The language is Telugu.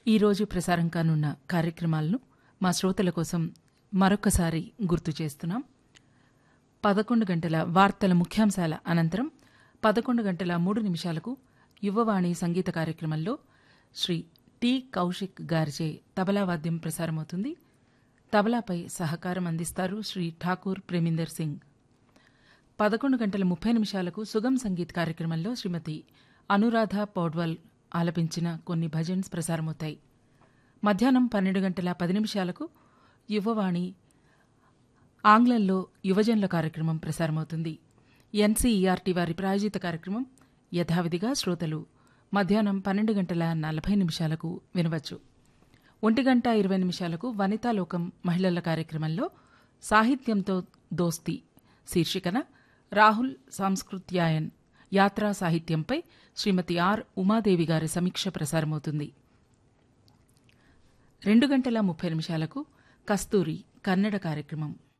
ఈరోజు ప్రసారం కానున్న కార్యక్రమాలను మా శ్రోతల కోసం మరొకసారి గుర్తు చేస్తున్నాం పదకొండు గంటల వార్తల ముఖ్యాంశాల అనంతరం పదకొండు గంటల మూడు నిమిషాలకు యువవాణి సంగీత కార్యక్రమంలో శ్రీ టి కౌశిక్ గారిచే తబలా వాద్యం ప్రసారమవుతుంది తబలాపై సహకారం అందిస్తారు శ్రీ ఠాకూర్ ప్రేమిందర్ సింగ్ పదకొండు గంటల ముప్పై నిమిషాలకు సుగం సంగీత్ కార్యక్రమంలో శ్రీమతి అనురాధ పౌడ్వాల్ ఆలపించిన కొన్ని భజన్స్ ప్రసారమవుతాయి మధ్యాహ్నం పన్నెండు గంటల పది నిమిషాలకు యువవాణి ఆంగ్లంలో యువజనుల కార్యక్రమం ప్రసారమవుతుంది ఎన్సీఈఆర్టీ వారి ప్రాయోజిత కార్యక్రమం యథావిధిగా శ్రోతలు మధ్యాహ్నం పన్నెండు గంటల నలభై నిమిషాలకు వినవచ్చు ఒంటి గంట ఇరవై నిమిషాలకు వనితాలోకం మహిళల కార్యక్రమంలో సాహిత్యంతో దోస్తి శీర్షికన రాహుల్ సాంస్కృత్యాయన్ యాత్రా సాహిత్యంపై శ్రీమతి ఆర్ ఉమాదేవి గారి సమీక్ష ప్రసారమవుతుంది రెండు గంటల ముప్పై నిమిషాలకు కస్తూరి కన్నడ కార్యక్రమం